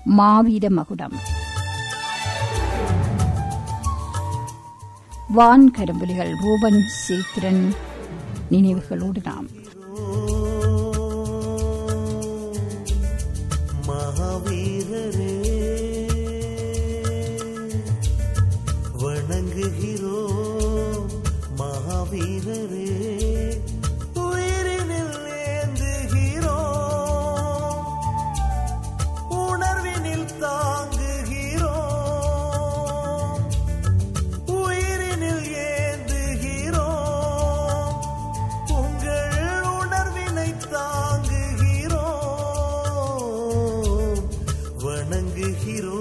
மாவீர மகுடம் வான் கரும்புலிகள் ரூபன் சீக்கிரன் நினைவுகளோடு நாம் மகாவீரரே வணங்குகிறோ மகாவீரரே உயிரினில் ஏந்துகிறோ உணர்வினில் தாங்குகிறோ உயிரினில் ஏந்துகிறோ உங்கள் உணர்வினை தாங்குகிறோ வணங்குகிறோ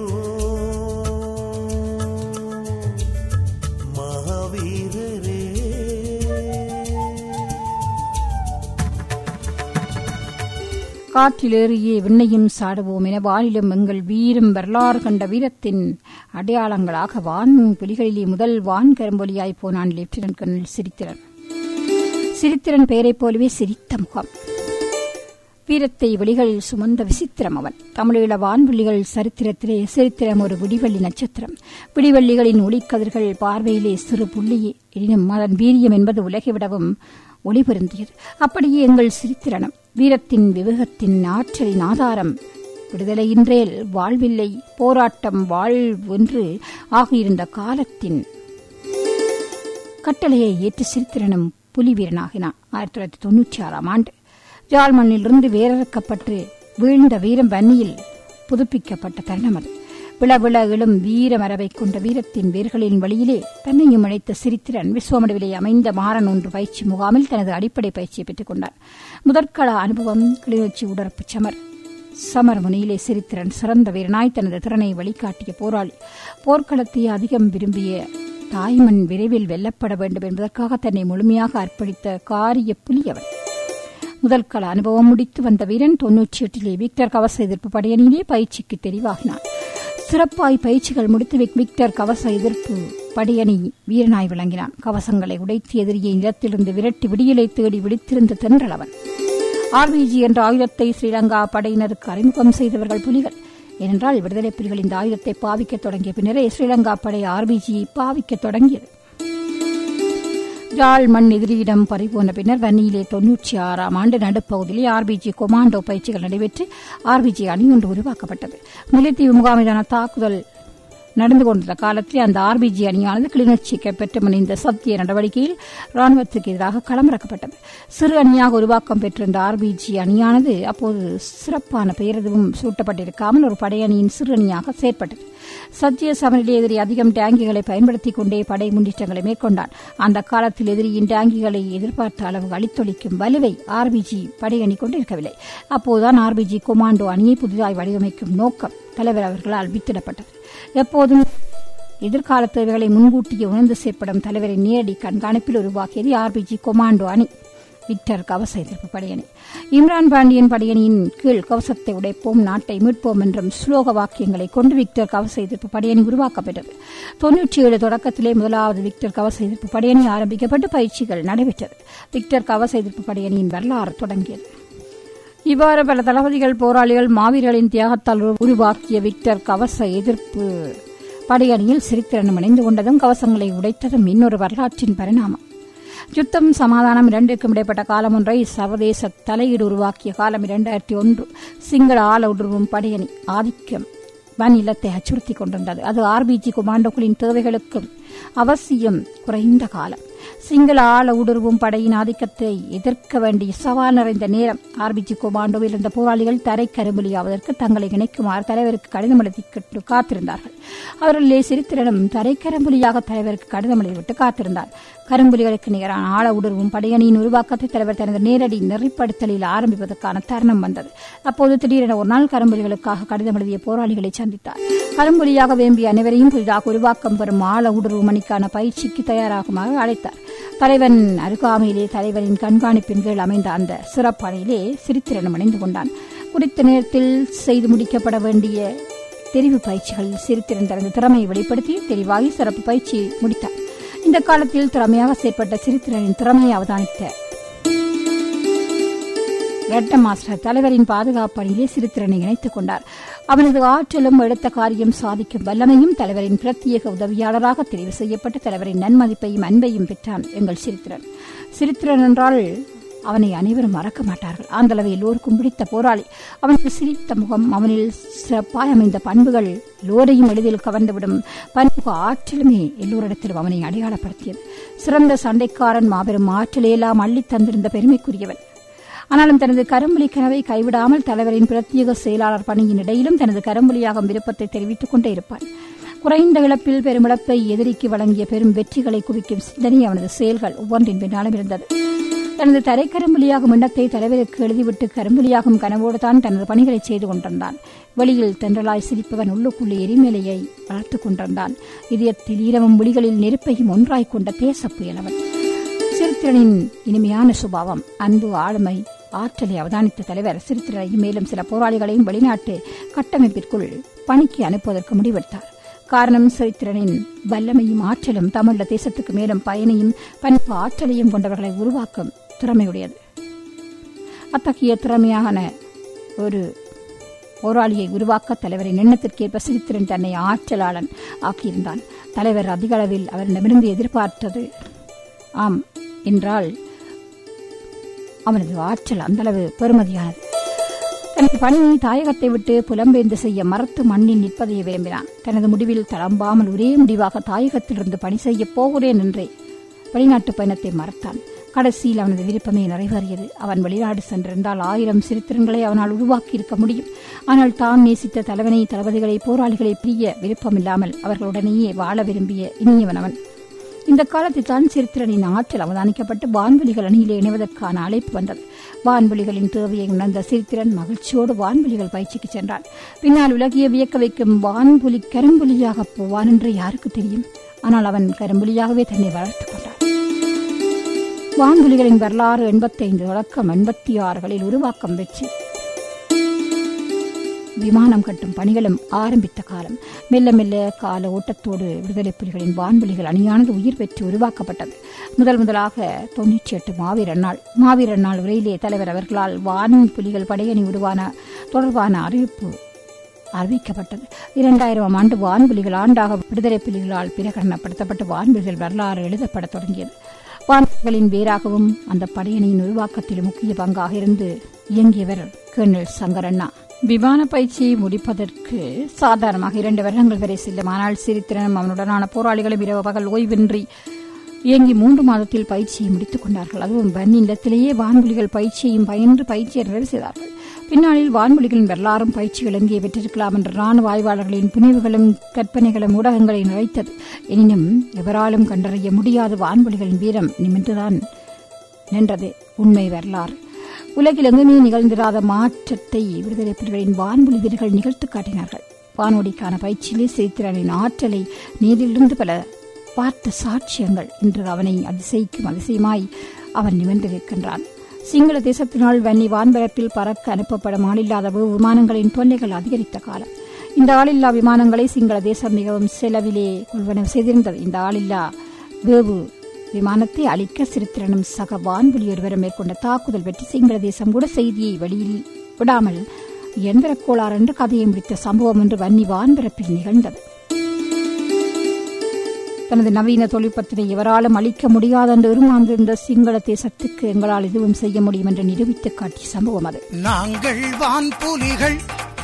மகாவீரரே காற்றிலேறியே விண்ணையும் சாடுவோம் என வானிலும் எங்கள் வீரம் வரலாறு கண்ட வீரத்தின் அடையாளங்களாக வான் புலிகளிலே முதல் வான் கரும்பொலியாய் போனான் லெப்டினன்ட் கர்னல் சிரித்திரன் சிரித்திரன் பெயரைப் போலவே சிரித்த முகம் வீரத்தை வெளிகளில் சுமந்த விசித்திரம் அவன் தமிழீழ வான்வெளிகள் சரித்திரத்திலே சரித்திரம் ஒரு விடிவெள்ளி நட்சத்திரம் விடிவெள்ளிகளின் ஒளிக்கதிர்கள் பார்வையிலே சிறு புள்ளியே எனினும் அதன் வீரியம் என்பது உலகை விடவும் ஒளி பொருந்தியது அப்படியே எங்கள் சிரித்திரனும் வீரத்தின் விவேகத்தின் ஆற்றலின் ஆதாரம் விடுதலையின்றேல் வாழ்வில்லை போராட்டம் வாழ்வென்று ஆகியிருந்த காலத்தின் கட்டளையை ஏற்று சிரித்திரனும் புலி வீரனாகினான் ஆயிரத்தி தொள்ளாயிரத்தி தொன்னூற்றி ஆறாம் ஆண்டு ஜாழ் மண்ணிலிருந்து வேரறுக்கப்பட்டு வீழ்ந்த வீரம் வன்னியில் புதுப்பிக்கப்பட்ட தருணம் அது விளவிள எழும் வீர மரபை கொண்ட வீரத்தின் வேர்களின் வழியிலே தன்னையும் அழைத்த சிரித்திரன் விஸ்வமடுவிலே அமைந்த மாறன் ஒன்று பயிற்சி முகாமில் தனது அடிப்படை பயிற்சியை பெற்றுக் கொண்டார் முதற்கள அனுபவம் கிளிநொச்சி உடற்பு சமர் சமர் முனையிலே சிரித்திரன் சிறந்த வீரனாய் தனது திறனை வழிகாட்டிய போராளி போர்க்களத்தை அதிகம் விரும்பிய தாய்மண் விரைவில் வெல்லப்பட வேண்டும் என்பதற்காக தன்னை முழுமையாக அர்ப்பணித்த காரிய புலி அவர் முதல் கள அனுபவம் முடித்து வந்த வீரன் தொன்னூற்றி எட்டிலே விக்டர் கவச எதிர்ப்பு படையணியிலே பயிற்சிக்கு தெரிவாகினான் சிறப்பாய் பயிற்சிகள் முடித்து விக்- விக்டர் கவச எதிர்ப்பு படையணி வீரனாய் விளங்கினான் கவசங்களை உடைத்து எதிரியை நிலத்திலிருந்து விரட்டி விடியலை தேடி விழித்திருந்த தென்றல் அவன் ஆர்பிஜி என்ற ஆயுதத்தை ஸ்ரீலங்கா படையினருக்கு அறிமுகம் செய்தவர்கள் புலிகள் ஏனென்றால் விடுதலை புலிகள் இந்த ஆயுதத்தை பாவிக்கத் தொடங்கிய பின்னரே ஸ்ரீலங்கா படை ஆர்பிஜியை பாவிக்கத் தொடங்கியது யாழ் மண் எதிரியிடம் பறிபோன பின்னர் வன்னியிலே தொன்னூற்றி ஆறாம் ஆண்டு நடுப்பகுதியிலே ஆர்பிஜி கொமாண்டோ பயிற்சிகள் நடைபெற்று ஆர்பிஜி அணி ஒன்று உருவாக்கப்பட்டது முல்லைத்தீவு முகாமிலான தாக்குதல் நடந்து கொண்டிருந்த காலத்தில் அந்த ஆர்பிஜி அணியானது கிளிநொச்சிக்கு பெற்று முனைந்த சத்திய நடவடிக்கையில் ராணுவத்துக்கு எதிராக களமிறக்கப்பட்டது சிறு அணியாக உருவாக்கம் பெற்றிருந்த ஆர்பிஜி அணியானது அப்போது சிறப்பான பெயர் எதுவும் சூட்டப்பட்டிருக்காமல் ஒரு படையணியின் சிறு அணியாக செயற்பட்டது சத்திய சமநிலை எதிரி அதிகம் டேங்கிகளை பயன்படுத்திக் கொண்டே படை முன்னேற்றங்களை மேற்கொண்டான் அந்த காலத்தில் எதிரியின் டேங்கிகளை எதிர்பார்த்த அளவு அழித்தொழிக்கும் வலுவை ஆர்பிஜி படையணி கொண்டிருக்கவில்லை அப்போதுதான் ஆர்பிஜி கொமாண்டோ அணியை புதிதாய் வடிவமைக்கும் நோக்கம் தலைவர் அவர்களால் வித்திடப்பட்டது எப்போதும் எதிர்கால தேவைகளை முன்கூட்டியே உணர்ந்து செயற்படும் தலைவரின் நேரடி கண்காணிப்பில் உருவாக்கியது ஆர்பிஜி கொமாண்டோ அணி விக்டர் கவச எதிர்ப்பு படையணி இம்ரான் பாண்டியன் படையணியின் கீழ் கவசத்தை உடைப்போம் நாட்டை மீட்போம் என்றும் ஸ்லோக வாக்கியங்களை கொண்டு விக்டர் கவச எதிர்ப்பு படையணி உருவாக்கப்பட்டது தொன்னூற்றி ஏழு தொடக்கத்திலே முதலாவது விக்டர் கவச எதிர்ப்பு படையணி ஆரம்பிக்கப்பட்டு பயிற்சிகள் நடைபெற்றது விக்டர் கவச எதிர்ப்பு படையணியின் வரலாறு தொடங்கியது இவ்வாறு பல தளபதிகள் போராளிகள் மாவீரர்களின் தியாகத்தால் உரு- உருவாக்கிய விக்டர் கவச எதிர்ப்பு படையணியில் சிரித்திரனும் இணைந்து கொண்டதும் கவசங்களை உடைத்ததும் இன்னொரு வரலாற்றின் பரிணாமம் யுத்தம் சமாதானம் இரண்டிற்கும் இடைப்பட்ட காலம் ஒன்றை சர்வதேச தலையீடு உருவாக்கிய காலம் இரண்டாயிரத்தி ஒன்று சிங்கள ஆள உருவும் படையணி ஆதிக்கம் வன் இல்லத்தை அச்சுறுத்திக் கொண்டிருந்தது அது ஆர்பிஜி குமாண்டோக்களின் தேவைகளுக்கும் அவசியம் குறைந்த காலம் சிங்கள ஆள ஊடுருவும் படையின் ஆதிக்கத்தை எதிர்க்க வேண்டிய சவால் நிறைந்த நேரம் ஆர்பிஜி கொமாண்டோவில் இருந்த போராளிகள் தரை கரும்புலியாவதற்கு தங்களை இணைக்குமாறு தலைவருக்கு கடிதம் எழுதி கேட்டு காத்திருந்தார்கள் அவர்களிலே சிரித்திரனும் தரை கரும்புலியாக தலைவருக்கு கடிதம் எழுதிவிட்டு காத்திருந்தார் கரும்புலிகளுக்கு நிகரான ஆள ஊடுருவும் படையணியின் உருவாக்கத்தை தலைவர் தனது நேரடி நெறிப்படுத்தலில் ஆரம்பிப்பதற்கான தருணம் வந்தது அப்போது திடீரென ஒரு நாள் கரும்புலிகளுக்காக கடிதம் எழுதிய போராளிகளை சந்தித்தார் கரும்புலியாக வேம்பிய அனைவரையும் புதிதாக உருவாக்கம் பெறும் ஆள ஊடுருவும் அணிக்கான பயிற்சிக்கு தயாராகுமாறு அழைத்தார் தலைவன் அருகாமையிலே தலைவரின் கண்காணிப்பின் கீழ் அமைந்த அந்த சிறப்பணியிலே சிரித்திரனும் இணைந்து கொண்டான் குறித்த நேரத்தில் செய்து முடிக்கப்பட வேண்டிய தெரிவு பயிற்சிகளில் சிரித்திரன் தனது திறமையை வெளிப்படுத்தி தெரிவாகி சிறப்பு பயிற்சி முடித்தார் இந்த காலத்தில் திறமையாக செயற்பட்ட சிரித்திரனின் திறமையை அவதானித்த ரெட்ட மாஸ்டர் தலைவரின் பாதுகாப்பு பணியிலே சிறுத்திரனை இணைத்துக் கொண்டார் அவனது ஆற்றலும் எடுத்த காரியம் சாதிக்கும் வல்லமையும் தலைவரின் பிரத்யேக உதவியாளராக தெரிவு செய்யப்பட்டு தலைவரின் நன்மதிப்பையும் அன்பையும் பெற்றான் எங்கள் சிறுத்திரன் சிறுத்திரன் என்றால் அவனை அனைவரும் மறக்க மாட்டார்கள் ஆந்தளவு எல்லோருக்கும் பிடித்த போராளி அவனுக்கு சிரித்த முகம் அவனில் சிறப்பாய் அமைந்த பண்புகள் எல்லோரையும் எளிதில் கவர்ந்துவிடும் பன்முக ஆற்றலுமே எல்லோரிடத்திலும் அவனை அடையாளப்படுத்தியது சிறந்த சண்டைக்காரன் மாபெரும் ஆற்றலையெல்லாம் அள்ளித் தந்திருந்த பெருமைக்குரியவன் ஆனாலும் தனது கரும்புலி கனவை கைவிடாமல் தலைவரின் பிரத்யேக செயலாளர் பணியின் இடையிலும் தனது கரும்புலியாகும் விருப்பத்தை தெரிவித்துக் கொண்டே இருப்பான் குறைந்த இழப்பில் பெருமிழப்பை எதிரிக்கு வழங்கிய பெரும் வெற்றிகளை குவிக்கும் சிந்தனை அவனது செயல்கள் ஒவ்வொன்றின் பின்னாலும் இருந்தது தனது தரைக்கரும்புலியாகும் எண்ணத்தை தலைவருக்கு எழுதிவிட்டு கரும்புலியாகும் கனவோடு தான் தனது பணிகளை செய்து கொண்டிருந்தான் வெளியில் தென்றலாய் சிரிப்பவன் உள்ளுக்குள்ளே எரிமலையை வளர்த்துக் கொண்டிருந்தான் இதயத்தில் ஈரமும் விழிகளில் நெருப்பையும் ஒன்றாய் கொண்ட தேச புயலவன் சிறுத்திரனின் இனிமையான சுபாவம் அன்பு ஆளுமை ஆற்றலை அவதானித்த தலைவர் சிறுத்திரனையும் மேலும் சில போராளிகளையும் வெளிநாட்டு கட்டமைப்பிற்குள் பணிக்கு அனுப்புவதற்கு முடிவெடுத்தார் காரணம் சரித்திரனின் வல்லமையும் ஆற்றலும் தமிழ தேசத்துக்கு மேலும் பயனையும் பண்பு ஆற்றலையும் கொண்டவர்களை உருவாக்கும் திறமையுடையது அத்தகைய திறமையான ஒரு போராளியை உருவாக்க தலைவரின் எண்ணத்திற்கேற்ப சிரித்திரன் தன்னை ஆற்றலாளன் ஆக்கியிருந்தான் தலைவர் அதிக அளவில் அவரிடமிருந்து எதிர்பார்த்தது ஆம் என்றால் அவனது ஆற்றல் அந்தளவு பெறுமதியானது தனது பணியை தாயகத்தை விட்டு புலம்பெயர்ந்து செய்ய மரத்து மண்ணில் நிற்பதை விரும்பினான் தனது முடிவில் தளம்பாமல் ஒரே முடிவாக தாயகத்திலிருந்து பணி செய்ய போகிறேன் என்றே வெளிநாட்டு பயணத்தை மறத்தான் கடைசியில் அவனது விருப்பமே நிறைவேறியது அவன் வெளிநாடு சென்றிருந்தால் ஆயிரம் சிறுத்திரங்களை அவனால் உருவாக்கி இருக்க முடியும் ஆனால் தான் நேசித்த தலைவனை தளபதிகளை போராளிகளை பிரிய விருப்பமில்லாமல் அவர்களுடனேயே வாழ விரும்பிய இனியவன் அவன் இந்த காலத்தில் தான் சிறுத்திரனின் ஆற்றல் அவதானிக்கப்பட்டு வான்வெளிகள் அணியிலே இணைவதற்கான அழைப்பு வந்தது வான்வெளிகளின் தேவையை உணர்ந்த சிறுத்திரன் மகிழ்ச்சியோடு வான்வெளிகள் பயிற்சிக்கு சென்றான் பின்னால் உலகிய வியக்க வைக்கும் வான்புலி கரும்புலியாக போவான் என்று யாருக்கு தெரியும் ஆனால் அவன் கரும்புலியாகவே தன்னை வளர்த்துக் கொண்டான் வான்புலிகளின் வரலாறு எண்பத்தைந்து தொடக்கம் எண்பத்தி ஆறுகளில் உருவாக்கம் வெற்றி விமானம் கட்டும் பணிகளும் ஆரம்பித்த காலம் மெல்ல மெல்ல கால ஓட்டத்தோடு விடுதலை புலிகளின் வான்வெளிகள் அணியானது உயிர் பெற்று உருவாக்கப்பட்டது முதல் முதலாக தொன்னூற்றி எட்டு மாவீரர் நாள் மாவீரர் நாள் உரையிலே தலைவர் அவர்களால் வான் புலிகள் படையணி உருவான தொடர்பான அறிவிப்பு அறிவிக்கப்பட்டது இரண்டாயிரம் ஆண்டு வான்புலிகள் ஆண்டாக விடுதலை புலிகளால் பிரகடனப்படுத்தப்பட்டு வான்புலிகள் வரலாறு எழுதப்படத் தொடங்கியது வான்புலிகளின் வேராகவும் அந்த படையணியின் உருவாக்கத்தில் முக்கிய பங்காக இருந்து இயங்கியவர் கேர்னல் சங்கரண்ணா விமான பயிற்சியை முடிப்பதற்கு சாதாரணமாக இரண்டு வருடங்கள் வரை செல்லும் ஆனால் சிரித்திரனும் அவனுடனான போராளிகளும் இரவு பகல் ஓய்வின்றி இயங்கி மூன்று மாதத்தில் பயிற்சியை முடித்துக் கொண்டார்கள் அதுவும் வன்னிலத்திலேயே வான்வெளிகள் பயிற்சியையும் பயின்று பயிற்சியை நிறைவு செய்தார்கள் பின்னாளில் வான்வெளிகளின் வரலாறும் பயிற்சிகள் எங்கே பெற்றிருக்கலாம் என்ற ராணுவ ஆய்வாளர்களின் புனிவுகளும் கற்பனைகளும் ஊடகங்களை நிறைத்தது எனினும் எவராலும் கண்டறிய முடியாத வான்வெளிகளின் வீரம் நிமிர்ந்துதான் நின்றது உண்மை வரலாறு உலகில் எங்குமே நிகழ்ந்திராத மாற்றத்தை விடுதலை புலிகளின் வான்வெளி வீரர்கள் நிகழ்த்து காட்டினார்கள் வானொலிக்கான பயிற்சியிலே சிரித்திரனின் ஆற்றலை நேரிலிருந்து பல பார்த்த சாட்சியங்கள் இன்று அவனை அதிசயிக்கும் அதிசயமாய் அவன் நிமிர்ந்திருக்கின்றான் சிங்கள தேசத்தினால் வன்னி வான்பரப்பில் பறக்க அனுப்பப்படும் ஆளில்லாத விமானங்களின் தொல்லைகள் அதிகரித்த காலம் இந்த ஆளில்லா விமானங்களை சிங்கள தேசம் மிகவும் செலவிலே கொள்வனவு செய்திருந்தது இந்த ஆளில்லா வேவு விமானத்தை அழிக்க சிறுத்திரனும் சக வான்வெளி ஒருவரும் மேற்கொண்ட தாக்குதல் பற்றி சிங்கள தேசம் கூட செய்தியை வெளியில் விடாமல் எந்திர கோளாறு என்று கதையை முடித்த சம்பவம் என்று வன்னி வான்பரப்பில் நிகழ்ந்தது தனது நவீன தொழில்நுட்பத்தினை எவராலும் அளிக்க முடியாது என்று உருமாந்திருந்த சிங்கள தேசத்துக்கு எங்களால் எதுவும் செய்ய முடியும் என்று நிரூபித்து காட்டிய சம்பவம் அது நாங்கள் வான்புலிகள்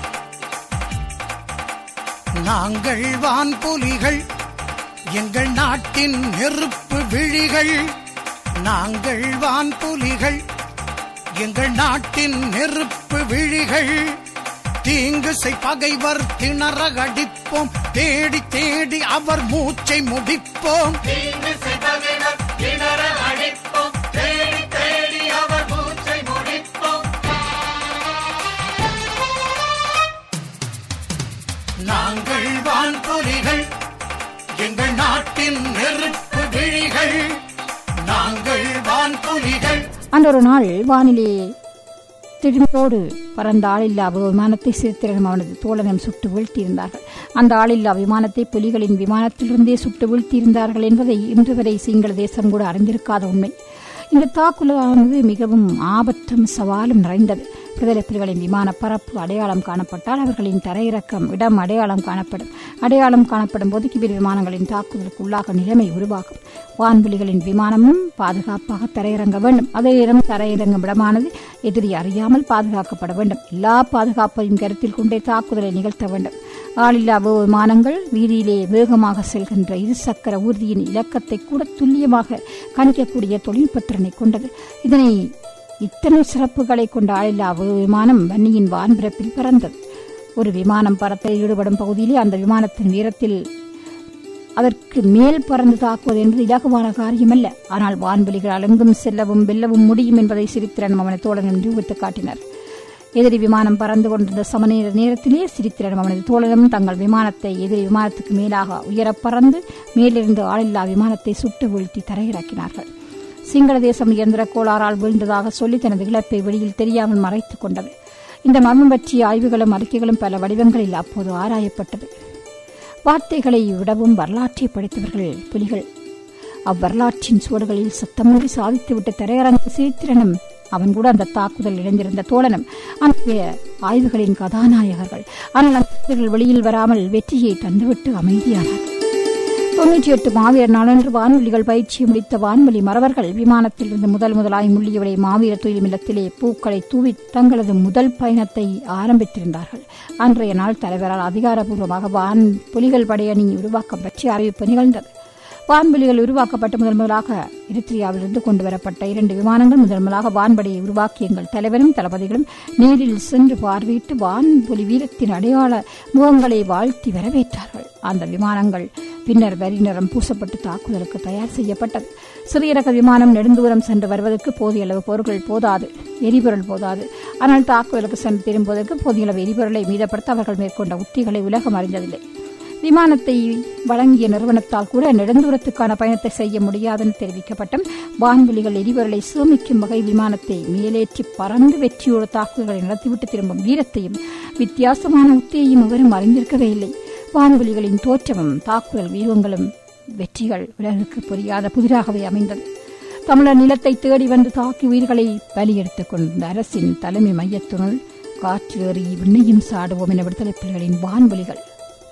நாங்கள் வான்புலிகள் எங்கள் நாட்டின் நெருப்பு விழிகள் நாங்கள் வான்புலிகள் எங்கள் நாட்டின் நெருப்பு விழிகள் தீங்குசை பகைவர் திணற அடிப்போம் தேடி தேடி அவர் மூச்சை முடிப்போம் நாங்கள் வான்புலிகள் எங்கள் நாட்டின் நெருப்பு விழிகள் நாங்கள் வான்புலிகள் அன்றொரு நாள் வானிலே திடீரோடு பறந்த ஆளில்லா விமானத்தை சிறுத்திரனும் அவனது தோழனும் சுட்டு வீழ்த்தியிருந்தார்கள் அந்த ஆளில்லா விமானத்தை புலிகளின் விமானத்திலிருந்தே சுட்டு வீழ்த்தியிருந்தார்கள் என்பதை இன்று வரை சிங்கள தேசம் கூட அறிந்திருக்காத உண்மை இந்த தாக்குதலானது மிகவும் ஆபத்தும் சவாலும் நிறைந்தது விடுதலை புலிகளின் விமான பரப்பு அடையாளம் காணப்பட்டால் அவர்களின் தரையிறக்கம் இடம் அடையாளம் காணப்படும் அடையாளம் காணப்படும் போது கிபிர் விமானங்களின் தாக்குதலுக்கு உள்ளாக நிலைமை உருவாகும் வான்புலிகளின் விமானமும் பாதுகாப்பாக தரையிறங்க வேண்டும் அதே நேரம் தரையிறங்கும் இடமானது எதிரி அறியாமல் பாதுகாக்கப்பட வேண்டும் எல்லா பாதுகாப்பையும் கருத்தில் கொண்டே தாக்குதலை நிகழ்த்த வேண்டும் ஆளில்லா விமானங்கள் வீதியிலே வேகமாக செல்கின்ற இருசக்கர ஊர்தியின் இலக்கத்தை கூட துல்லியமாக கணிக்கக்கூடிய தொழில்நுட்பத்திறனை கொண்டது இதனை இத்தனை சிறப்புகளை கொண்ட ஆளில்லா விமானம் வன்னியின் வான்பரப்பில் பறந்தது ஒரு விமானம் பறத்தில் ஈடுபடும் பகுதியிலே அந்த விமானத்தின் வீரத்தில் அதற்கு மேல் பறந்து தாக்குவது என்பது இலகுவான காரியமல்ல ஆனால் வான்வெளிகள் அலங்கும் செல்லவும் வெல்லவும் முடியும் என்பதை சிரித்திரன் அவனது தோழனும் நிரூபித்துக் காட்டினர் எதிரி விமானம் பறந்து கொண்டிருந்த சமநேர நேரத்திலே சிரித்திரனும் அவனது தோழனும் தங்கள் விமானத்தை எதிரி விமானத்துக்கு மேலாக உயரப் பறந்து மேலிருந்து ஆளில்லா விமானத்தை சுட்டு வீழ்த்தி தரையிறக்கினார்கள் சிங்கள தேசம் இயந்திர கோளாறால் வீழ்ந்ததாக சொல்லி தனது இழப்பை வெளியில் தெரியாமல் மறைத்துக் கொண்டது இந்த மர்மம் பற்றிய ஆய்வுகளும் அறிக்கைகளும் பல வடிவங்களில் அப்போது ஆராயப்பட்டது வார்த்தைகளை விடவும் வரலாற்றை படித்தவர்கள் புலிகள் அவ்வரலாற்றின் சுவடுகளில் சத்தமின்றி சாதித்துவிட்டு திரையரங்க சிரித்திரனும் அவன் கூட அந்த தாக்குதல் இணைந்திருந்த தோழனும் அந்த ஆய்வுகளின் கதாநாயகர்கள் ஆனால் அந்த வெளியில் வராமல் வெற்றியை தந்துவிட்டு அமைதியானார்கள் தொன்னூற்றி எட்டு மாவீரர் நாளன்று வான்வெளிகள் பயிற்சி முடித்த வான்வெளி மறவர்கள் விமானத்திலிருந்து முதல் முதலாய் முள்ளியவரை மாவீர தொழில் இல்லத்திலே பூக்களை தூவி தங்களது முதல் பயணத்தை ஆரம்பித்திருந்தார்கள் அன்றைய நாள் தலைவரால் அதிகாரப்பூர்வமாக வான் புலிகள் படையணி உருவாக்கம் பற்றி அறிவிப்பு நிகழ்ந்தது வான்புலிகள் உருவாக்கப்பட்ட முதல் முதலாக எரித்ரியாவிலிருந்து கொண்டு வரப்பட்ட இரண்டு விமானங்கள் முதல் முதலாக வான்படையை உருவாக்கிய எங்கள் தலைவரும் தளபதிகளும் நேரில் சென்று பார்வையிட்டு வான்புலி வீரத்தின் அடையாள முகங்களை வாழ்த்தி வரவேற்றார்கள் அந்த விமானங்கள் பின்னர் வரி நிறம் பூசப்பட்டு தாக்குதலுக்கு தயார் செய்யப்பட்டது சிறிய ரக விமானம் நெடுந்தூரம் சென்று வருவதற்கு போதிய அளவு பொருட்கள் போதாது எரிபொருள் போதாது ஆனால் தாக்குதலுக்கு சென்று திரும்புவதற்கு போதிய அளவு எரிபொருளை மீதப்படுத்த அவர்கள் மேற்கொண்ட உத்திகளை உலகம் அறிந்ததில்லை விமானத்தை வழங்கிய நிறுவனத்தால் கூட நெடுந்தூரத்துக்கான பயணத்தை செய்ய முடியாதென தெரிவிக்கப்பட்டும் வான்வெளிகள் எரிபொருளை சேமிக்கும் வகை விமானத்தை மேலேற்றி பறந்து வெற்றியோடு தாக்குதல்களை நடத்திவிட்டு திரும்பும் வீரத்தையும் வித்தியாசமான உத்தியையும் எவரும் அறிந்திருக்கவே இல்லை வான்வெளிகளின் தோற்றமும் தாக்குதல் வீரங்களும் வெற்றிகள் உலகுக்கு புரியாத புதிராகவே அமைந்தது தமிழர் நிலத்தை தேடி வந்து தாக்கி உயிர்களை பலியெடுத்துக் கொண்டிருந்த அரசின் தலைமை மையத்தினுள் காற்று ஏறி விண்ணையும் சாடுவோம் என விடுதலை புலிகளின் வான்வெளிகள்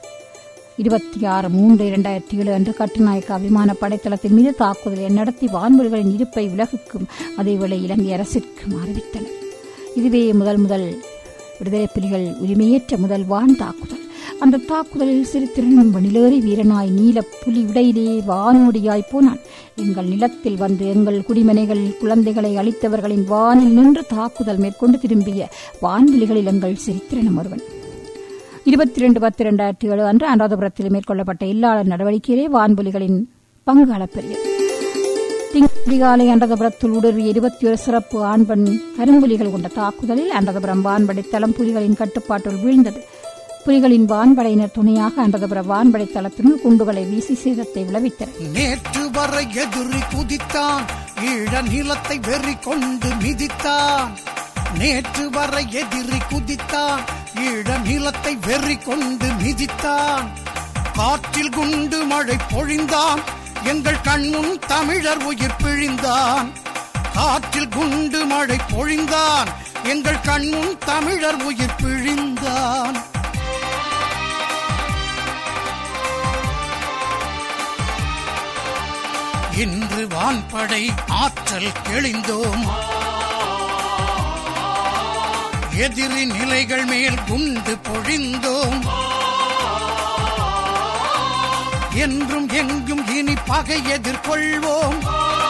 இருபத்தி ஆறு மூன்று இரண்டாயிரத்தி ஏழு அன்று கட்டுநாயக்கா விமான படைத்தளத்தின் மீது தாக்குதலை நடத்தி வான்வெளிகளின் இருப்பை உலகுக்கும் அதேவேளை இலங்கை அரசிற்கும் அறிவித்தனர் இதுவே முதல் முதல் விடுதலை புலிகள் உரிமையேற்ற முதல் வான் தாக்குதல் அந்த தாக்குதலில் சிறுத்திறனும் வணிலேறி வீரனாய் நீல புலி உடையிலே வானோடியாய் போனான் எங்கள் நிலத்தில் வந்து எங்கள் குடிமனைகளில் குழந்தைகளை அளித்தவர்களின் வானில் நின்று தாக்குதல் மேற்கொண்டு திரும்பிய வான்வெளிகளில் எங்கள் சிரித்திரனும் ஒருவன் இருபத்தி ரெண்டு பத்து இரண்டாயிரத்தி ஏழு அன்று அனுராதபுரத்தில் மேற்கொள்ளப்பட்ட இல்லாளர் நடவடிக்கையிலே வான்புலிகளின் பங்கு அளப்பெரியது திங்கதிகாலை அன்றதபுரத்தில் ஊடுருவிய இருபத்தி ஒரு சிறப்பு ஆண்பெண் கரும்புலிகள் கொண்ட தாக்குதலில் அன்றதபுரம் வான்படை தளம் புலிகளின் கட்டுப்பாட்டுள் வீழ்ந்தது புலிகளின் வான்படையினர் துணையாக அன்றதபுரம் வான்படை தளத்தினுள் குண்டுகளை வீசி சேதத்தை விளைவித்தனர் நேற்று வரை எதிரி குதித்தான் ஈழ நிலத்தை வெறி கொண்டு மிதித்தான் நேற்று வரை எதிரி குதித்தான் ஈழ நிலத்தை வெறி கொண்டு மிதித்தான் காற்றில் குண்டு மழை பொழிந்தான் எங்கள் கண்முன் தமிழர் உயிர் பிழிந்தான் காற்றில் குண்டு மழை பொழிந்தான் எங்கள் கண்முன் தமிழர் உயிர் பிழிந்தான் இன்று வான்படை ஆற்றல் தெளிந்தோம் எதிரி நிலைகள் மேல் குண்டு பொழிந்தோம் என்றும் எங்கும் இனி பகை எதிர்கொள்வோம்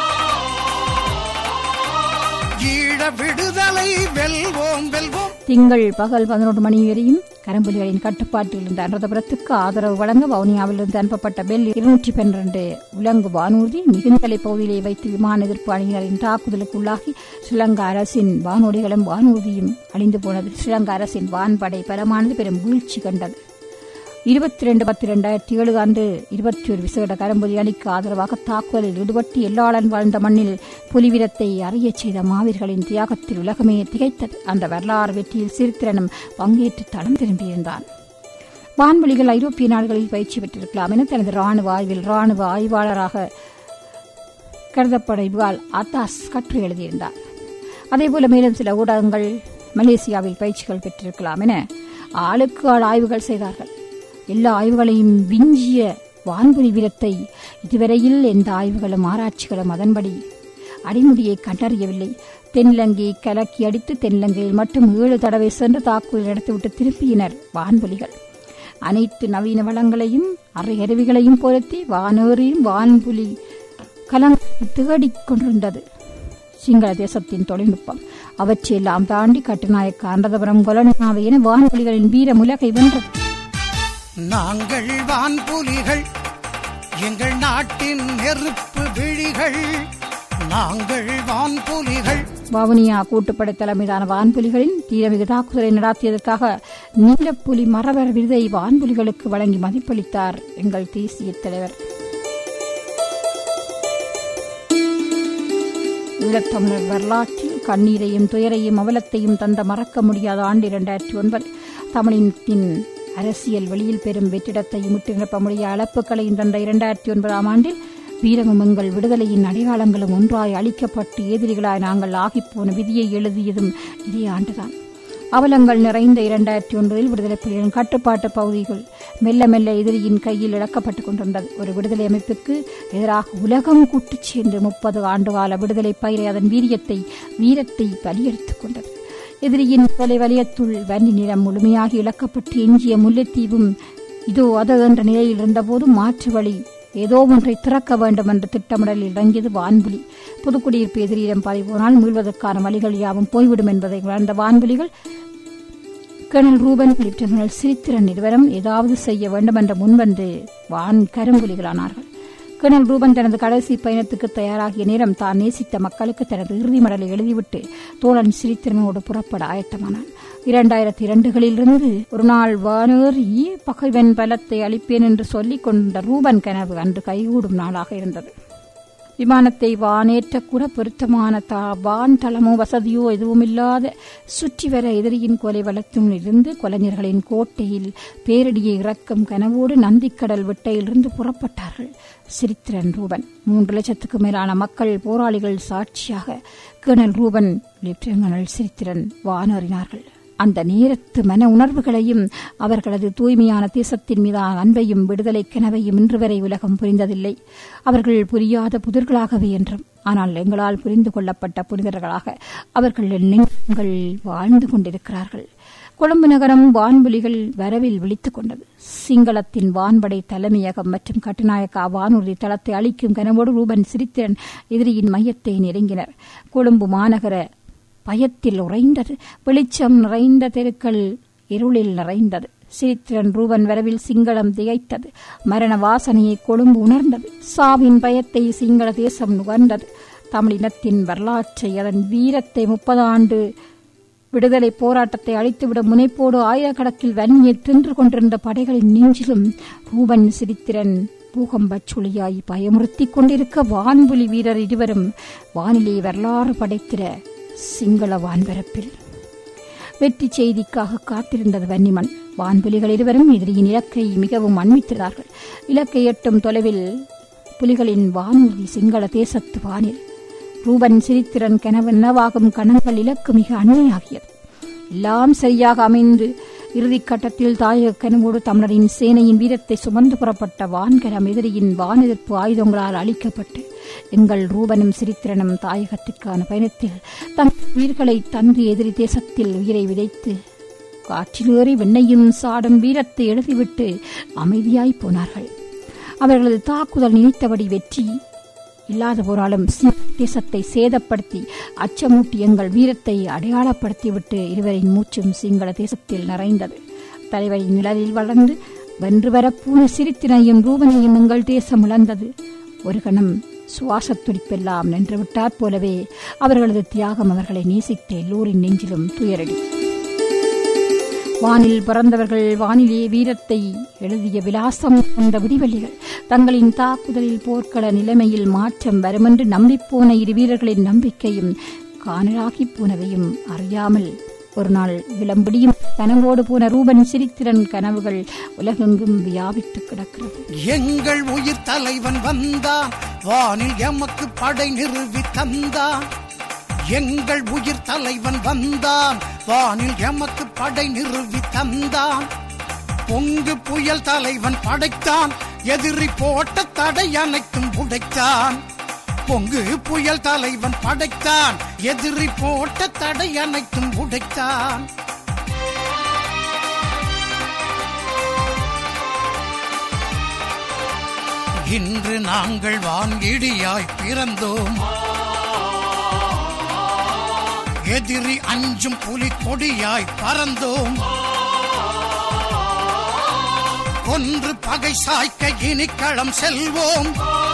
ஈழ விடுதலை வெல்வோம் வெல்வோம் திங்கள் பகல் பதினொன்று மணி வரையும் கரம்புலிகளின் கட்டுப்பாட்டில் இருந்த அனுராதபுரத்துக்கு ஆதரவு வழங்க வவுனியாவிலிருந்து அனுப்பப்பட்ட பெல் இருநூற்றி பன்னிரண்டு உலங்கு வானூர்தி மிகுந்தலை பகுதியிலே வைத்து விமான எதிர்ப்பு அணியினரின் தாக்குதலுக்கு உள்ளாகி ஸ்ரீலங்கா அரசின் வானூர்திகளும் வானூர்தியும் அழிந்து போனது ஸ்ரீலங்கா அரசின் வான்படை பலமானது பெரும் வீழ்ச்சி கண்டது இருபத்தி ரெண்டு பத்து இரண்டாயிரத்தி ஏழு அன்று இருபத்தி ஒரு விசேட கரம்புலி அணிக்கு ஆதரவாக தாக்குதலில் ஈடுபட்டு எல்லாளன் வாழ்ந்த மண்ணில் புலிவீரத்தை அறியச் செய்த மாவீரர்களின் தியாகத்தில் உலகமே திகைத்தது அந்த வரலாறு வெற்றியில் சிறுத்திரனும் பங்கேற்று தடம் திரும்பியிருந்தான் வான்வெளிகள் ஐரோப்பிய நாடுகளில் பயிற்சி பெற்றிருக்கலாம் என தனது ராணுவ ஆய்வில் ராணுவ ஆய்வாளராக கருதப்படைவால் அத்தாஸ் கற்று எழுதியிருந்தார் அதேபோல மேலும் சில ஊடகங்கள் மலேசியாவில் பயிற்சிகள் பெற்றிருக்கலாம் என ஆளுக்கு ஆள் ஆய்வுகள் செய்தார்கள் எல்லா ஆய்வுகளையும் விஞ்சிய வான்புரி வீரத்தை இதுவரையில் எந்த ஆய்வுகளும் ஆராய்ச்சிகளும் அதன்படி அடிமுடியை கண்டறியவில்லை தென்னிலங்கையை கலக்கி அடித்து தென்னிலங்கையில் மட்டும் ஏழு தடவை சென்று தாக்குதல் நடத்திவிட்டு திருப்பியினர் வான்புலிகள் அனைத்து நவீன வளங்களையும் அறை அருவிகளையும் பொருத்தி வானேறியும் வான்புலி கலம் தேடிக் கொண்டிருந்தது சிங்கள தேசத்தின் தொழில்நுட்பம் அவற்றையெல்லாம் தாண்டி கட்டுநாயக்க அண்டதபுரம் கொலனாவை என வான்புலிகளின் வீர உலகை வென்றது நாங்கள் வான்புலிகள் எங்கள் நாட்டின் நெருப்பு விழிகள் நாங்கள் வான்புலிகள் வவுனியா கூட்டுப்படை தலைமையிலான வான்புலிகளின் தீரமிகு தாக்குதலை நடாத்தியதற்காக நீலப்புலி மரவர் விருதை வான்புலிகளுக்கு வழங்கி மதிப்பளித்தார் எங்கள் தேசிய தலைவர் ஈழத்தமிழர் வரலாற்றில் கண்ணீரையும் துயரையும் அவலத்தையும் தந்த மறக்க முடியாத ஆண்டு இரண்டாயிரத்தி ஒன்பது தமிழினத்தின் அரசியல் வெளியில் பெரும் வெற்றிடத்தையும் விட்டு நிரப்ப முடியாத அளப்புகளையும் தந்த இரண்டாயிரத்தி ஒன்பதாம் ஆண்டில் வீரமும் எங்கள் விடுதலையின் அடையாளங்களும் ஒன்றாய் அளிக்கப்பட்டு எதிரிகளாய் நாங்கள் ஆகிப்போன விதியை எழுதியதும் இதே ஆண்டுதான் அவலங்கள் நிறைந்த இரண்டாயிரத்தி ஒன்பதில் விடுதலை புலிகளின் கட்டுப்பாட்டு பகுதிகள் மெல்ல மெல்ல எதிரியின் கையில் இழக்கப்பட்டுக் கொண்டிருந்தது ஒரு விடுதலை அமைப்புக்கு எதிராக உலகம் கூட்டுச் சேர்ந்து முப்பது ஆண்டுகால விடுதலை பயிரை அதன் வீரியத்தை வீரத்தை பலியெடுத்துக் கொண்டது எதிரியின் கொலை வலயத்துள் வன்னி நிலம் முழுமையாக இழக்கப்பட்டு எஞ்சிய முல்லைத்தீவும் இதோ அது என்ற நிலையில் இருந்தபோது மாற்று வழி ஏதோ ஒன்றை திறக்க வேண்டும் என்ற திட்டமிடலில் இறங்கியது வான்புலி புதுக்குடியிருப்பு எதிரியிடம் பறிபோனால் மீள்வதற்கான வழிகள் யாவும் போய்விடும் என்பதை உணர்ந்த வான்புலிகள் கர்னல் ரூபன் லெப்டினல் சிரித்திரன் இருவரும் ஏதாவது செய்ய வேண்டும் என்ற முன்வந்து வான் கரும்புலிகளானார்கள் கர்னல் ரூபன் தனது கடைசி பயணத்துக்கு தயாராகிய நேரம் தான் நேசித்த மக்களுக்கு தனது இறுதி மடலை எழுதிவிட்டு தோழன் சிரித்திரனோடு புறப்பட ஆயத்தமானான் இரண்டாயிரத்தி இரண்டுகளிலிருந்து ஒரு நாள் வானேறி பகைவன் பலத்தை அளிப்பேன் என்று சொல்லிக் கொண்ட ரூபன் கனவு அன்று கைகூடும் நாளாக இருந்தது விமானத்தை வானேற்ற கூட பொருத்தமான தா வான் தளமோ வசதியோ எதுவுமில்லாத சுற்றி வர எதிரியின் கொலை வளத்தும் இருந்து கொலைஞர்களின் கோட்டையில் பேரடியை இறக்கும் கனவோடு நந்திக்கடல் வெட்டையிலிருந்து புறப்பட்டார்கள் சிரித்திரன் ரூபன் மூன்று லட்சத்துக்கு மேலான மக்கள் போராளிகள் சாட்சியாக கர்னல் ரூபன் லெப்டினல் சிரித்திரன் வானேறினார்கள் அந்த நேரத்து மன உணர்வுகளையும் அவர்களது தூய்மையான தேசத்தின் மீதான அன்பையும் விடுதலை கனவையும் இன்று வரை உலகம் புரிந்ததில்லை அவர்கள் புரியாத புதிர்களாகவே என்றும் ஆனால் எங்களால் புரிந்து கொள்ளப்பட்ட புனிதர்களாக அவர்கள் நெஞ்சங்கள் வாழ்ந்து கொண்டிருக்கிறார்கள் கொழும்பு நகரம் வான்புலிகள் வரவில் விழித்துக் கொண்டது சிங்களத்தின் வான்படை தலைமையகம் மற்றும் கட்டுநாயக்கா வானூர்தி தளத்தை அளிக்கும் கனவோடு ரூபன் சிரித்திரன் எதிரியின் மையத்தை நெருங்கினர் கொழும்பு மாநகர பயத்தில் உறைந்தது வெளிச்சம் நிறைந்த தெருக்கள் இருளில் நிறைந்தது சிரித்திரன் ரூபன் வரவில் சிங்களம் திகைத்தது மரண வாசனையை கொழும்பு உணர்ந்தது சாவின் பயத்தை சிங்கள தேசம் நுகர்ந்தது தமிழினத்தின் வரலாற்றை அதன் வீரத்தை முப்பது ஆண்டு விடுதலை போராட்டத்தை அழித்துவிட முனைப்போடு ஆயிரக்கணக்கில் வன்னியை தின்று கொண்டிருந்த படைகளின் நெஞ்சிலும் ரூபன் சிரித்திரன் பூகம்பச் சுழியாய் பயமுறுத்திக் கொண்டிருக்க வான்புலி வீரர் இருவரும் வானிலை வரலாறு படைத்திட சிங்கள வான்பரப்பில் வெற்றி செய்திக்காக காத்திருந்தது வன்னிமண் வான்புலிகள் இருவரும் எதிரியின் இலக்கை மிகவும் அண்மித்தார்கள் இலக்கை எட்டும் தொலைவில் புலிகளின் வானூர்தி சிங்கள தேசத்து வானில் ரூபன் சிரித்திரன் கனவு நனவாகும் கணங்கள் இலக்கு மிக அண்மையாகியது எல்லாம் சரியாக அமைந்து இறுதிக் கட்டத்தில் தாயக கனவோடு தமிழரின் சேனையின் வீரத்தை சுமந்து புறப்பட்ட வான்கரம் எதிரியின் வானெதிர்ப்பு ஆயுதங்களால் அழிக்கப்பட்டு எங்கள் ரூபனும் சிரித்திரனும் தாயகத்திற்கான பயணத்தில் தம் உயிர்களை தந்து எதிரி தேசத்தில் உயிரை விதைத்து காற்றிலேறி வெண்ணையும் சாடும் வீரத்தை எழுதிவிட்டு அமைதியாய் போனார்கள் அவர்களது தாக்குதல் நினைத்தபடி வெற்றி இல்லாத போராலும் தேசத்தை சேதப்படுத்தி அச்சமூட்டி எங்கள் வீரத்தை அடையாளப்படுத்திவிட்டு இருவரின் மூச்சும் சிங்கள தேசத்தில் நிறைந்தது தலைவரின் நிழலில் வளர்ந்து வென்று வரப்பூன சிரித்தினையும் ரூபனையும் எங்கள் தேசம் இழந்தது ஒரு கணம் சுவாசத் துடிப்பெல்லாம் நின்றுவிட்டாற் போலவே அவர்களது தியாகம் அவர்களை நேசித்த எல்லோரின் நெஞ்சிலும் துயரடி வானில் பிறந்தவர்கள் வானிலே வீரத்தை எழுதிய விலாசம் கொண்ட விடிவெளிகள் தங்களின் தாக்குதலில் போர்க்கள நிலைமையில் மாற்றம் வருமென்று நம்பிப்போன இரு வீரர்களின் நம்பிக்கையும் காணலாகிப் போனவையும் அறியாமல் ஒரு நாள் விளம்பிடியும் கனவோடு போன ரூபன் சிரித்திரன் கனவுகள் உலகெங்கும் வியாபித்து கிடக்கிறது எங்கள் உயிர் தலைவன் வந்தான் வானில் எமக்கு படை நிறுவி தந்தான் எங்கள் உயிர் தலைவன் வந்தான் வானில் எமக்கு படை நிறுவி தந்தான் பொங்கு புயல் தலைவன் படைத்தான் எதிரி போட்ட தடை அனைத்தும் உடைத்தான் பொங்கு புயல் தலைவன் படைத்தான் எதிரி போட்ட தடை அனைத்தும் உடைத்தான் இன்று நாங்கள் வான்கிடியாய் பிறந்தோம் எதிரி அஞ்சும் புலி கொடியாய் பறந்தோம் கொன்று பகை சாய்க்க இனிக்களம் செல்வோம்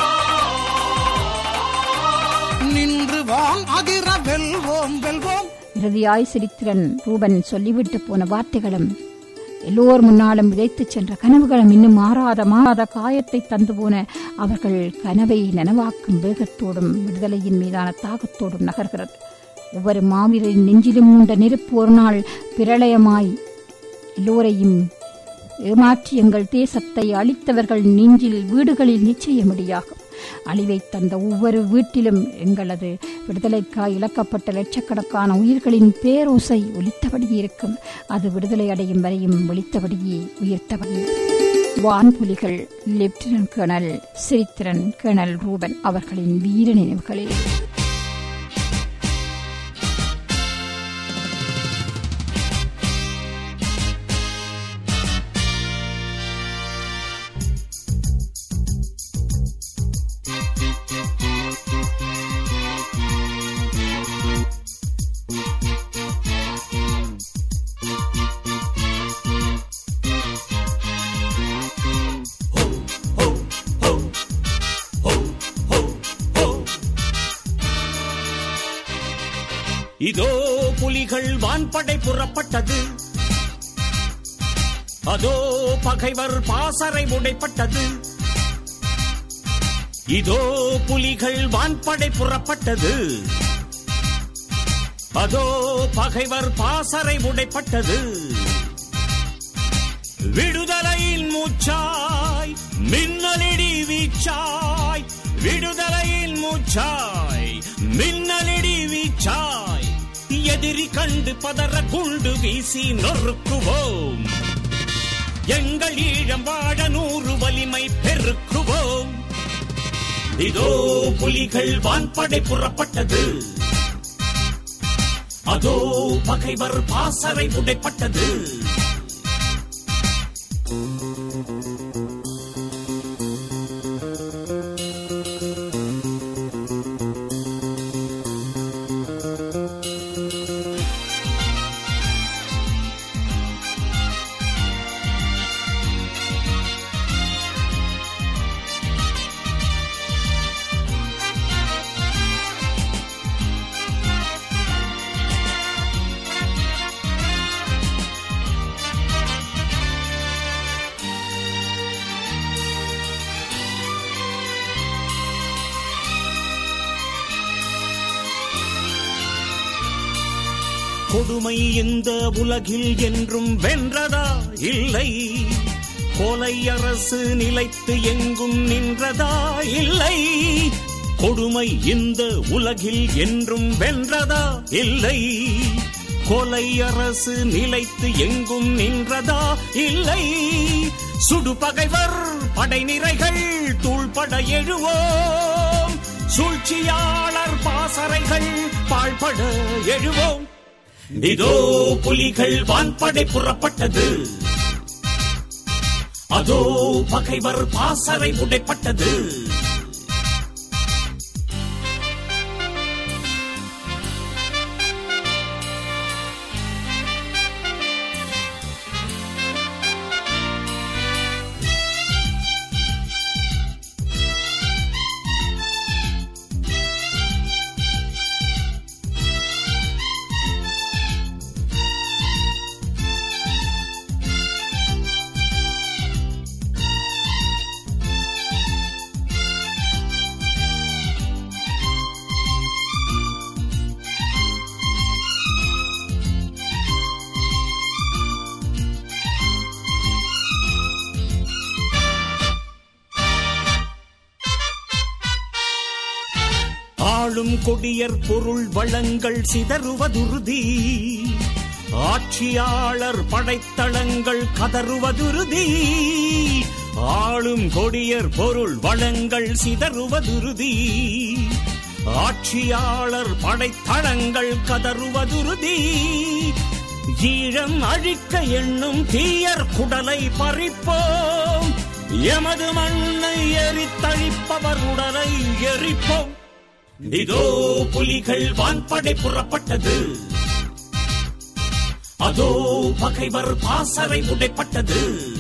நின்று வான் அதிர வெல்வோம் வெல்வோம் இறுதியாய் சிரித்திரன் ரூபன் சொல்லிவிட்டு போன வார்த்தைகளும் எல்லோர் முன்னாலும் விதைத்துச் சென்ற கனவுகளும் இன்னும் மாறாத மாறாத காயத்தை தந்து போன அவர்கள் கனவை நனவாக்கும் வேகத்தோடும் விடுதலையின் மீதான தாகத்தோடும் நகர்கிறது ஒவ்வொரு மாவீரரின் நெஞ்சிலும் மூண்ட நெருப்பு ஒரு நாள் பிரளயமாய் எல்லோரையும் ஏமாற்றி எங்கள் தேசத்தை அழித்தவர்கள் நெஞ்சில் வீடுகளில் நிச்சயமடியாகும் அழிவை தந்த ஒவ்வொரு வீட்டிலும் எங்களது விடுதலைக்காய் இழக்கப்பட்ட லட்சக்கணக்கான உயிர்களின் பேரோசை ஒலித்தபடியே இருக்கும் அது விடுதலை அடையும் வரையும் ஒலித்தபடியே உயர்த்தபடியே வான்புலிகள் lieutenant colonel Sirithiran colonel Ruban அவர்களின் வீர நினைவுகளில் இதோ புலிகள் வான்படை புறப்பட்டது அதோ பகைவர் பாசறை உடைப்பட்டது இதோ புலிகள் வான்படை புறப்பட்டது அதோ பகைவர் பாசறை உடைப்பட்டது விடுதலையின் மூச்சாய் மின்னலிடி வீச்சாய் விடுதலையின் மூச்சாய் மின்னலிடி வீச்சாய் எதிரி கண்டு பதற குண்டு வீசி நொறுக்குவோம் எங்கள் ஈழம் வாழ நூறு வலிமை பெருக்குவோம் இதோ புலிகள் வான்படை புறப்பட்டது அதோ பகைவர் பாசறை உடைப்பட்டது கொடுமை இந்த உலகில் என்றும் வென்றதா இல்லை கொலை அரசு நிலைத்து எங்கும் நின்றதா இல்லை கொடுமை இந்த உலகில் என்றும் வென்றதா இல்லை கொலை அரசு நிலைத்து எங்கும் நின்றதா இல்லை சுடு பகைவர் படை நிறைகள் தூள்பட எழுவோம் சூழ்ச்சியாளர் பாசறைகள் பாழ்பட எழுவோம் இதோ புலிகள் வான்படை புறப்பட்டது அதோ பகைவர் பாசறை உடைப்பட்டது ஆளும் கொடியர் பொருள் வளங்கள் சிதறுவதுருதி ஆட்சியாளர் படைத்தளங்கள் கதறுவதுருதி ஆளும் கொடியர் பொருள் வளங்கள் சிதறுவதுருதி ஆட்சியாளர் படைத்தளங்கள் கதறுவதுருதி ஈழம் அழிக்க எண்ணும் தீயர் குடலை பறிப்போம் எமது மண்ணை எரித்தழிப்பவர் உடலை எரிப்போம் இதோ புலிகள் வான்படை புறப்பட்டது அதோ பகைவர் பாசறை உடைப்பட்டது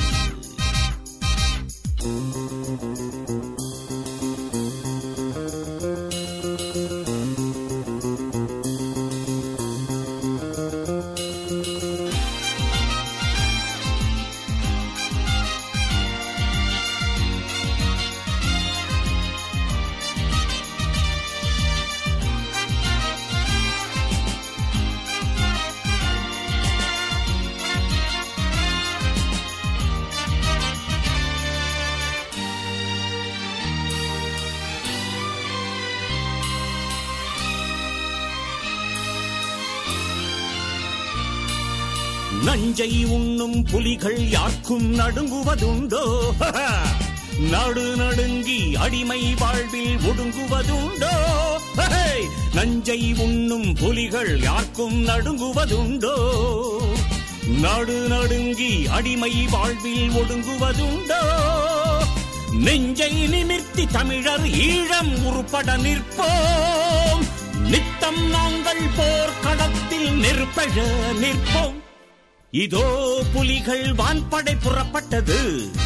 நஞ்சை உண்ணும் புலிகள் யாருக்கும் நடுங்குவதுண்டோ நடு நடுங்கி அடிமை வாழ்வில் ஒடுங்குவதுண்டோ ஹே! நஞ்சை உண்ணும் புலிகள் யாருக்கும் நடுங்குவதுண்டோ நடு நடுங்கி அடிமை வாழ்வில் ஒடுங்குவதுண்டோ நெஞ்சை நிமிர்த்தி தமிழர் ஈழம் உருப்பட நிற்போம் நித்தம் நாங்கள் போர்க்களத்தில் நெருப்பழ நிற்போம் இதோ புலிகள் வான்படை புறப்பட்டது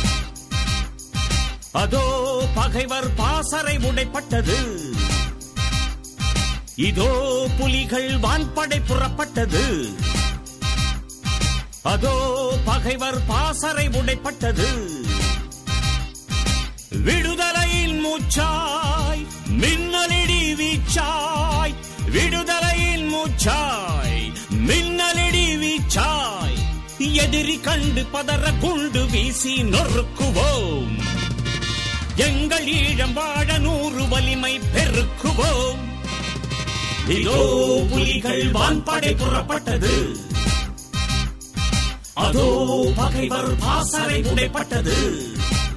அதோ பகைவர் பாசறை உடைப்பட்டது இதோ புலிகள் வான்படை புறப்பட்டது அதோ பகைவர் பாசறை உடைப்பட்டது விடுதலையின் மூச்சாய் மின்னலிடி வீச்சாய் விடுதலையின் மூச்சாய் மின்னலிடி வீச்சாய் எதிரி கண்டு பதற குண்டு வீசி நொறுக்குவோம் எங்கள் ஈழம் வாழ நூறு வலிமை பெருக்குவோம் இதோ புலிகள் வான்படை புறப்பட்டது அதோ பகைவர் பாசறை உடைப்பட்டது